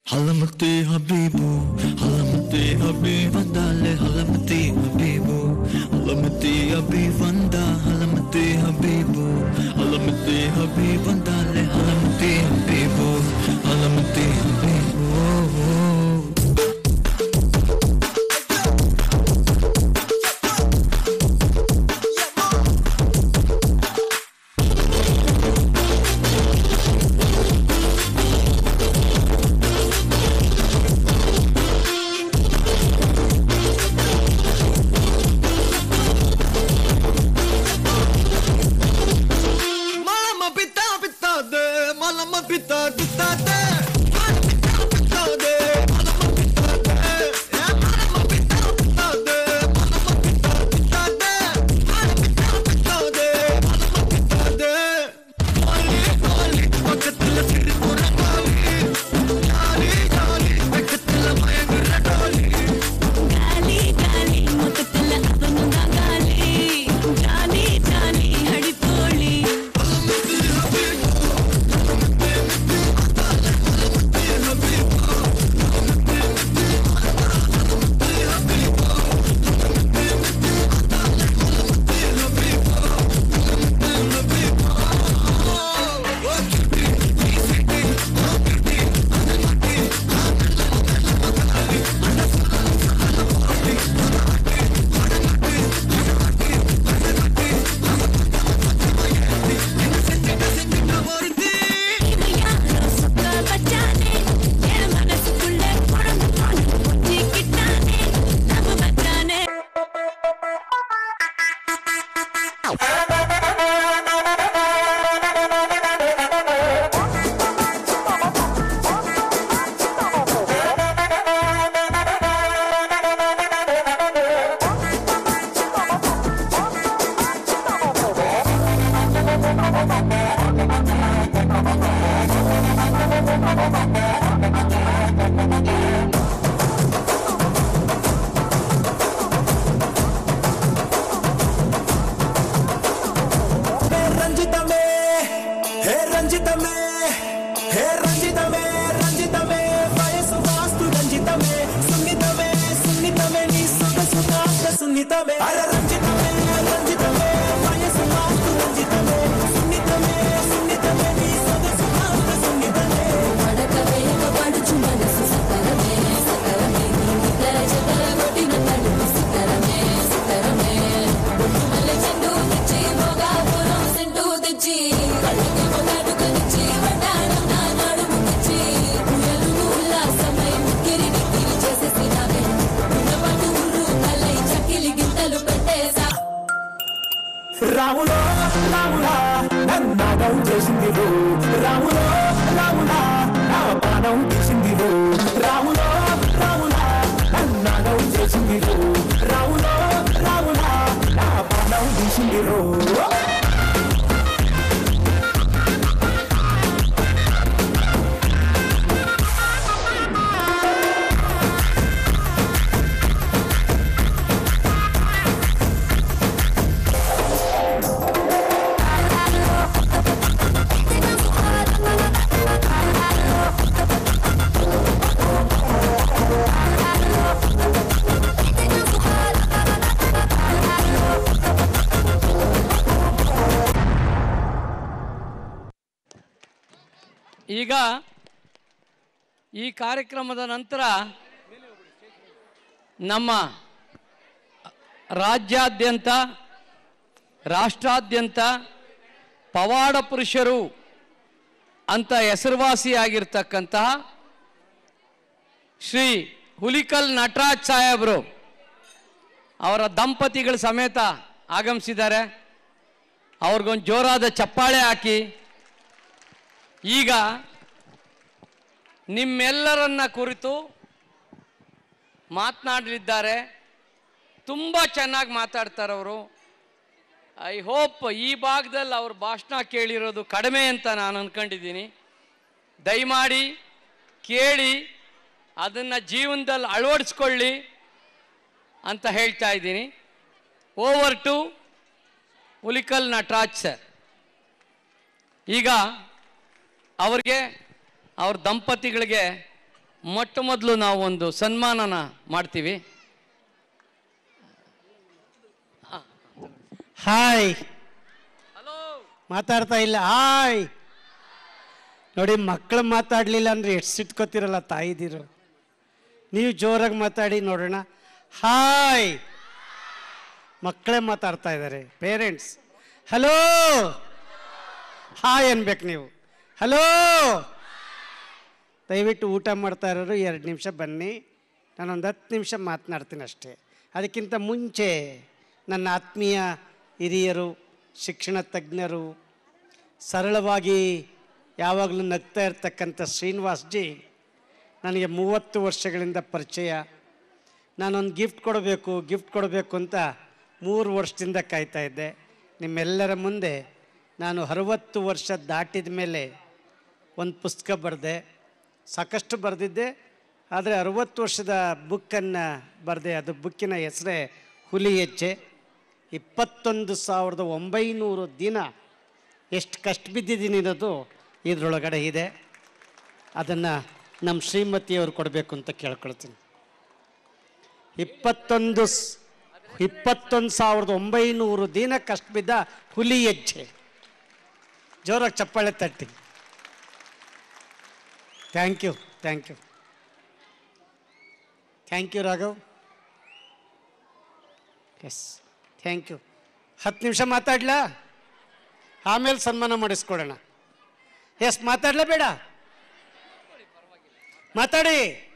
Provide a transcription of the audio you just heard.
ಹಲಮತಿ ಹಬೀಬು ಹಲಮತಿ ಹಬೀಬ್ ಬಂದಾಲೆ ಹಲಮತಿ ಹಬೀಬು ಹಲಮತಿ ಹಬೀಬ್ ಬಂದ ಹಲಮತಿ ಹಬೀಬು ಹಲಮತಿ ಹಬೀಬ್ ಬಂದಾಲೆ ಹಲಮತಿ ಹಬೀಬು ಹಲಮತಿ ಹಬೀಬು ಓ, ಓ. Malama pita pitade, malama pita pitade. Malama pita pitade, malama pitade. Yeah, malama pita pitade, malama pita pitade. Malama pita pitade, malama pitade. Jolly, jolly, பக்கத்துல சிரிப்புற காலி. Jolly, jolly, பக்கத்துல மயங்குற tally. ಗಾಲಿ ಗಾಲಿ ಮೊತ್ತಲ್ಲ ಅವನು ಗಾಲಿ ಜಾಲಿ ಜಾಲಿ ಹಡಿತೋಳಿ ಇವ ಯಾರೋ ಸುತ್ತ ಬಚ್ಚಾನೆ ಎಳ ಮನಸ್ಸುக்குள்ளே ಕೊಡಂದು ಕೊಡಂದು ಮುಚ್ಚಿಕ್ಕಿಟ್ಟಾನೆ ನಮ್ಮ ಬಚ್ಚಾನೆ ಹೇ ರಂಜಿತಮೇ ಹೇ ರಂಜಿತಮೇ ಹೇ ರಂಜಿತಮೇ ರಂಜಿತಮೇ ವಯಸ್ಸು ವಾಸ್ತು ರಂಜಿತಮೇ ಸುನ್ನಿತಮೇ ಸುನ್ನಿತಮೇ ನೀ ಸೊಗಸು ಕಾಸ್ತ ಸುನ್ನಿತಮೇ ಅರ ರಂಜಿತಮೇ ರಂಜಿತಮೇ ವಯಸ್ಸು ವಾಸ್ತು ರಂಜಿತಮೇ ಸುನ್ನಿತಮೇ ಸುನ್ನಿತಮೇ ನೀ ಸೊಗಸು ಕಾಸ್ತ ಸುನ್ನಿತಮೇ పడకవేగ పడుచు మనసు సకరమే సకరమే నిద్ర చెదర కొట్టిన తలుపు సితరమే సితరమే ఒట్టు మల్లె చెండు తెచ్చి మొగాపురం సెంటు తెచ్చి కళ్ళకి మొగాడు కనిచ్చి వడ్డాణం నా నడుము తెచ్చి ఉయ్యలు ఉల్లాసమై ముక్కిరి గిక్కిరి చేసేసినావే ఉన్నపాటు ఊరు తలై చక్కిలి గింతలు పెట్టేసా రాములో రాములా నన్నాగం చేసింది రో రాములో రాములా నా పానం తీసింది రో రాములో రాములా నన్నాగం చేసింది రో రాములో రాములా నా పానం తీసింది రో ಈಗ ಈ ಕಾರ್ಯಕ್ರಮದ ನಂತರ ನಮ್ಮ ರಾಜ್ಯಾದ್ಯಂತ ರಾಷ್ಟ್ರಾದ್ಯಂತ ಪವಾಡ ಪುರುಷರು ಅಂತ ಹೆಸರುವಾಸಿಯಾಗಿರ್ತಕ್ಕಂತಹ ಶ್ರೀ ಹುಲಿಕಲ್ ನಟರಾಜ್ ಸಾಹೇಬರು ಅವರ ದಂಪತಿಗಳ ಸಮೇತ ಆಗಮಿಸಿದ್ದಾರೆ ಅವ್ರಿಗೊಂದು ಜೋರಾದ ಚಪ್ಪಾಳೆ ಹಾಕಿ ಈಗ ನಿಮ್ಮೆಲ್ಲರನ್ನ ಕುರಿತು ಮಾತನಾಡಲಿದ್ದಾರೆ ತುಂಬ ಚೆನ್ನಾಗಿ ಮಾತಾಡ್ತಾರೆ ಅವರು ಐ ಹೋಪ್ ಈ ಭಾಗದಲ್ಲಿ ಅವ್ರ ಭಾಷಣ ಕೇಳಿರೋದು ಕಡಿಮೆ ಅಂತ ನಾನು ಅಂದ್ಕೊಂಡಿದ್ದೀನಿ ದಯಮಾಡಿ ಕೇಳಿ ಅದನ್ನು ಜೀವನದಲ್ಲಿ ಅಳವಡಿಸ್ಕೊಳ್ಳಿ ಅಂತ ಹೇಳ್ತಾ ಇದ್ದೀನಿ over to Hulikal Nataraj sir ಈಗ ಅವ್ರಿಗೆ ಅವ್ರ ದಂಪತಿಗಳಿಗೆ ಮೊಟ್ಟ ಮೊದಲು ನಾವು ಒಂದು ಸನ್ಮಾನನ ಮಾಡ್ತೀವಿ ಹಾಯ್ ಮಾತಾಡ್ತಾ ಇಲ್ಲ ಹಾಯ್ ನೋಡಿ ಮಕ್ಕಳು ಮಾತಾಡಲಿಲ್ಲ ಅಂದರೆ ಎಷ್ಟು ಸಿಟ್ಕೋತಿರಲ್ಲ ತಾಯಿದಿರು ನೀವು ಜೋರಾಗಿ ಮಾತಾಡಿ ನೋಡೋಣ ಹಾಯ್ ಮಕ್ಕಳೇ ಮಾತಾಡ್ತಾ ಇದ್ದಾರೆ ಪೇರೆಂಟ್ಸ್ ಹಲೋ ಹಾಯ್ ಅನ್ಬೇಕು ನೀವು ಹಲೋ ದಯವಿಟ್ಟು ಊಟ ಮಾಡ್ತಾ ಇರೋರು ಎರಡು ನಿಮಿಷ ಬನ್ನಿ ನಾನೊಂದು ಹತ್ತು ನಿಮಿಷ ಮಾತನಾಡ್ತೀನಿ ಅಷ್ಟೇ ಅದಕ್ಕಿಂತ ಮುಂಚೆ ನನ್ನ ಆತ್ಮೀಯ ಹಿರಿಯರು ಶಿಕ್ಷಣ ತಜ್ಞರು ಸರಳವಾಗಿ ಯಾವಾಗಲೂ ನಗ್ತಾ ಇರ್ತಕ್ಕಂಥ ಶ್ರೀನಿವಾಸ್ ಜಿ ನನಗೆ ಮೂವತ್ತು ವರ್ಷಗಳಿಂದ ಪರಿಚಯ ನಾನೊಂದು ಗಿಫ್ಟ್ ಕೊಡಬೇಕು ಗಿಫ್ಟ್ ಕೊಡಬೇಕು ಅಂತ ಮೂರು ವರ್ಷದಿಂದ ಕಾಯ್ತಾ ಇದ್ದೆ ನಿಮ್ಮೆಲ್ಲರ ಮುಂದೆ ನಾನು ಅರವತ್ತು ವರ್ಷ ದಾಟಿದ ಮೇಲೆ ಒಂದು ಪುಸ್ತಕ ಬರೆದೆ ಸಾಕಷ್ಟು ಬರೆದಿದ್ದೆ ಆದರೆ ಅರುವತ್ತು ವರ್ಷದ ಬುಕ್ಕನ್ನು ಬರೆದೆ ಅದು ಬುಕ್ಕಿನ ಹೆಸರೇ ಹುಲಿ ಹೆಜ್ಜೆ ಇಪ್ಪತ್ತೊಂದು ಸಾವಿರದ ಒಂಬೈನೂರು ದಿನ ಎಷ್ಟು ಕಷ್ಟ ಬಿದ್ದಿದ್ದೀನಿ ಅನ್ನೋದು ಇದರೊಳಗಡೆ ಇದೆ ಅದನ್ನು ನಮ್ಮ ಶ್ರೀಮತಿಯವರು ಕೊಡಬೇಕು ಅಂತ ಕೇಳ್ಕೊಳ್ತೀನಿ ಇಪ್ಪತ್ತೊಂದು ಸ್- ಇಪ್ಪತ್ತೊಂದು ಸಾವಿರದ ಒಂಬೈನೂರು ದಿನ ಕಷ್ಟ ಬಿದ್ದ ಹುಲಿ ಹೆಜ್ಜೆ ಜೋರಾಗಿ ಚಪ್ಪಾಳೆ ತಟ್ಟಿ thank you thank you thank you Raghav S thank you ಹತ್ತು ನಿಮಿಷ ಮಾತಾಡ್ಲಾ ಆಮೇಲೆ ಸನ್ಮಾನ ಮಾಡಿಸ್ಕೊಡೋಣ ಎಸ್ ಮಾತಾಡ್ಲಾ ಬೇಡ ಮಾತಾಡಿ